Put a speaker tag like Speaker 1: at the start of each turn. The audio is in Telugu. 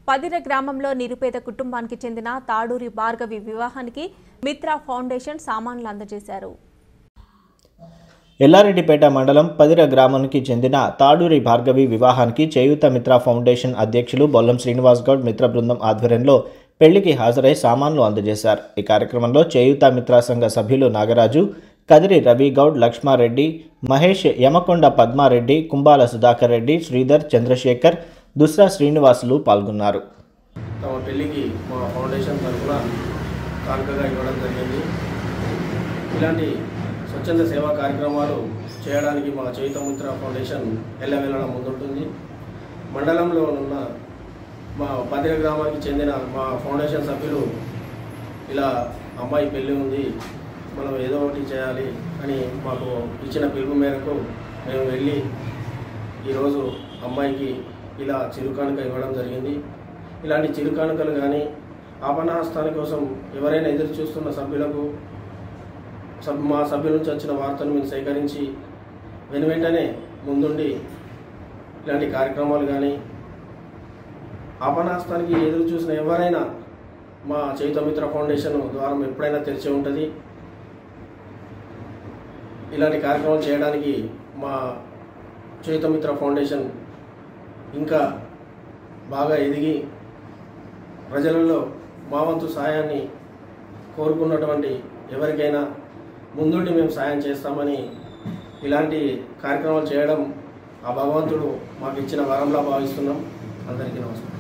Speaker 1: పదిర గ్రామంలో నిరుపేద కుటుంబానికి చెందిన తాడూరి భార్గవి వివాహానికి మిత్రా ఫౌండేషన్ సామాన్లు అందజేశారు
Speaker 2: ఎల్లారెడ్డిపేట మండలం పదిర గ్రామానికి చెందిన తాడూరి భార్గవి వివాహానికి చేయూత మిత్ర ఫౌండేషన్ అధ్యక్షులు బొల్లం శ్రీనివాస్ గౌడ్ మిత్ర బృందం ఆధ్వర్యంలో పెళ్లికి హాజరై సామాన్లు అందజేశారు ఈ కార్యక్రమంలో చేయూత మిత్ర సంఘ సభ్యులు నాగరాజు కదిరి రవి గౌడ్ లక్ష్మారెడ్డి మహేష్ యమకొండ పద్మారెడ్డి కుంబాల సుధాకర్ రెడ్డి శ్రీధర్ చంద్రశేఖర్ దుస్రా శ్రీనివాసులు పాల్గొన్నారు
Speaker 3: తమ పెళ్ళికి మా ఫౌండేషన్ తరఫున కానుకగా ఇవ్వడం జరిగింది ఇలాంటి స్వచ్ఛంద సేవా కార్యక్రమాలు చేయడానికి మా చైతమిత్ర ఫౌండేషన్ ఎల్లవెల్లడం ముందుంటుంది మండలంలో ఉన్న మా పదిర గ్రామానికి చెందిన మా ఫౌండేషన్ సభ్యులు ఇలా అమ్మాయి పెళ్ళి ఉంది మనం ఏదో ఒకటి చేయాలి అని మాకు ఇచ్చిన పిలుపు మేరకు మేము వెళ్ళి ఈరోజు అమ్మాయికి ఇలా చిరుకానుక ఇవ్వడం జరిగింది ఇలాంటి చిరుకానుకలు కానీ ఆపణహస్తాని కోసం ఎవరైనా ఎదురు చూస్తున్న సభ్యులకు సబ్ మా సభ్యుల నుంచి వచ్చిన వార్తను మేము సేకరించి వెను వెంటనే ముందుండి ఇలాంటి కార్యక్రమాలు కానీ ఆపణహస్తానికి ఎదురు చూసిన ఎవరైనా మా చైతమిత్ర ఫౌండేషన్ ద్వారా ఎప్పుడైనా తెరిచి ఉంటుంది ఇలాంటి కార్యక్రమాలు చేయడానికి మా చేతమిత్ర ఫౌండేషన్ ఇంకా బాగా ఎదిగి ప్రజలలో మా వంతు సాయాన్ని కోరుకున్నటువంటి ఎవరికైనా ముందుండి మేము సాయం చేస్తామని ఇలాంటి కార్యక్రమాలు చేయడం ఆ భగవంతుడు మాకు ఇచ్చిన వరంలా భావిస్తున్నాం అందరికీ నమస్కారం